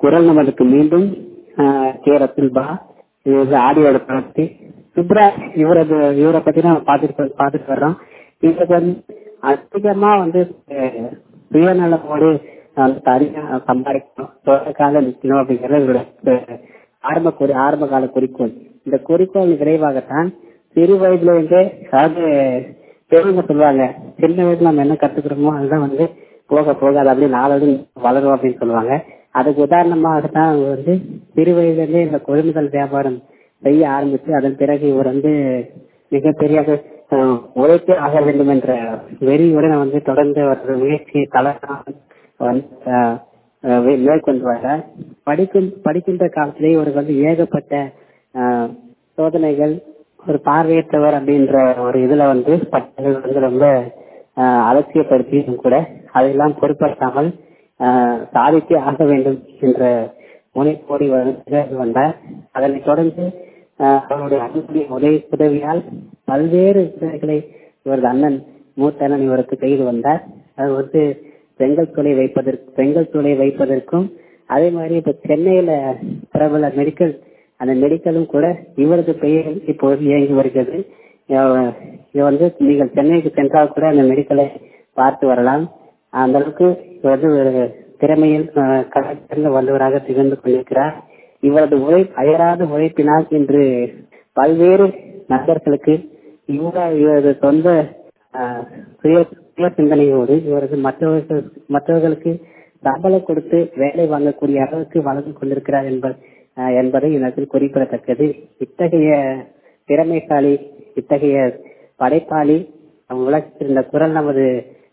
குரல் நமதுக்கு மீண்டும் கே ரத்துல்பா இது வந்து ஆடியோட பத்தி சுப்ரா இவரது இவரை பத்தி நம்ம பார்த்துட்டு பார்த்துட்டு வர்றோம் இவருக்கு வந்து அதிகமா வந்து அஹ், சுயநலமோடு வந்து தனியா சம்பாதிக்கணும் தொடர்கால நிற்கணும் அப்படிங்கிறது இவரோட அஹ், ஆரம்ப குறி ஆரம்ப கால குறிக்கோள் இந்த குறிக்கோள் விரைவாகத்தான் சிறு வயதுல இருந்தே அதாவது பெரியவங்க சொல்லுவாங்க சின்ன வயசுல நம்ம என்ன கத்துக்கிறோமோ அதுதான் வந்து போக போக அது அப்படியே நாளோடு வளரும் அப்படின்னு சொல்லுவாங்க அதுக்கு உதாரணமாகத்தான் அவர் வந்து சிறு வயதிலே இந்த கொழுமுதல் வியாபாரம் செய்ய ஆரம்பிச்சு அதன் பிறகு இவர் வந்து மிகப்பெரிய அஹ், உழைப்பே ஆக வேண்டும் என்ற வெறியுடன் வந்து தொடர்ந்து அவரது முயற்சியை தளராமல் வந்து, அஹ், அஹ், மே- மேற்கொண்டு வர படிக்கும் படிக்கின்ற காலத்திலே இவருக்கு வந்து ஏகப்பட்ட அஹ், சோதனைகள் ஒரு பார்வையற்றவர் அப்படின்ற ஒரு இதுல வந்து பட்டங்கள் வந்து ரொம்ப ஆஹ், அலட்சியப்படுத்தியும் கூட அதையெல்லாம் பொருட்படுத்தாமல் ஆஹ், சாதித்தே ஆக வேண்டும் என்ற முனைப்போடி வந்து வந்தார் அதனைத் தொடர்ந்து ஆஹ், அவருடைய அண்ணனுடைய உதவி உதவியால் பல்வேறு உதவிகளை இவரது அண்ணன் மூத்த அண்ணன் இவருக்கு செய்து வந்தார் அது வந்து செங்கல் துளை வைப்பதற்கு செங்கல் துளை வைப்பதற்கும் அதே மாதிரி இப்ப சென்னையில பிரபல மெடிக்கல் அந்த மெடிக்கலும் கூட இவரது பெயரில் இப்போது இயங்கி வருகிறது அஹ் இது வந்து நீங்கள் சென்னைக்கு சென்றால் கூட அந்த மெடிக்கலை பார்த்து வரலாம் அந்த அளவுக்கு இவர் வந்து ஒரு திறமையில் அஹ், கலாச்சார வல்லவராக திகழ்ந்து கொண்டிருக்கிறார் இவரது உழைப்பு அயராத உழைப்பினால் இன்று பல்வேறு நண்பர்களுக்கு இவர இவரது சொந்த அஹ், சுய சுய சிந்தனையோடு இவரது மற்றவர்கள் மற்றவர்களுக்கு சம்பளம் கொடுத்து வேலை வாங்கக்கூடிய அளவுக்கு வளர்ந்து கொண்டிருக்கிறார் என்பது அஹ், என்பதை இந்நேரத்தில் குறிப்பிடத்தக்கது இத்தகைய திறமைசாலி இத்தகைய படைப்பாளி நம் உலகத்தில் இந்த குரல் நமது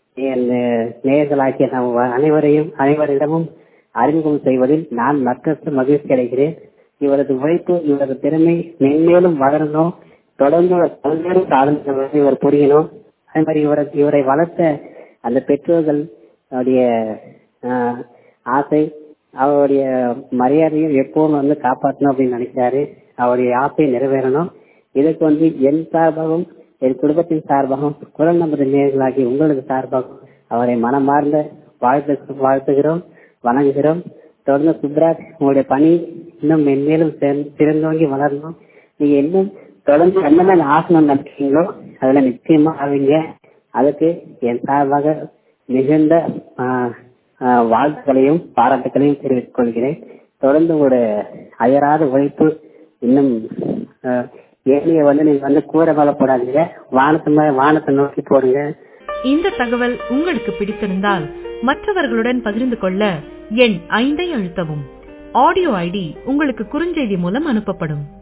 நே- நேயர்களாகிய நம் அனைவரையும் அனைவரிடமும் அறிமுகம் செய்வதில் நான் மற்றற்ற மகிழ்ச்சி அடைகிறேன் இவரது உழைப்பு இவரது திறமை மென்மேலும் வளரணும் தொடர்ந்து இவர் பல்வேறு சாதனைகளை வந்து இவர் புரியணும் அதே மாதிரி இவரை இவரை வளர்த்த அந்த பெற்றோர்கள் அவருடைய ஆஹ், ஆசை அவருடைய மரியாதையும் எப்பவும் வந்து காப்பாற்றணும் அப்படின்னு நினைக்கிறாரு அவருடைய ஆசை நிறைவேறணும் இதுக்கு வந்து என் சார்பாகவும் என் குடும்பத்தின் சார்பாகவும் குரல் நமது நேர்களாகி உங்களது சார்பாகவும் அவரை மனமார்ந்த வாழ்த்து வாழ்த்துகிறோம் வணங்குகிறோம் தொடர்ந்து சுப்ராஜ் உங்களுடைய பணி இன்னும் மென்மேலும் சிறந்~ சிறந்தோங்கி வளரணும் நீங்க இன்னும் தொடர்ந்து என்னென்ன ஆசனம் நினைக்கிறீங்களோ அதுல நிச்சயமா ஆவீங்க அதுக்கு என் சார்பாக மிகுந்த ஆஹ், ஆஹ், வாழ்த்துக்களையும் பாராட்டுகளையும் தெரிவித்துக் கொள்கிறேன் தொடர்ந்து உங்களோட அயராத உழைப்பு இன்னும் ஆஹ், ஏழைய வந்து நீங்க வந்து கூரை மேல போடாதீங்க வானத்து மேல வானத்தை நோக்கி போடுங்க இந்த தகவல் உங்களுக்கு பிடித்திருந்தால் மற்றவர்களுடன் பகிர்ந்து கொள்ள எண் ஐந்தை அழுத்தவும் ஆடியோ ஐடி உங்களுக்கு குறுஞ்செய்தி மூலம் அனுப்பப்படும்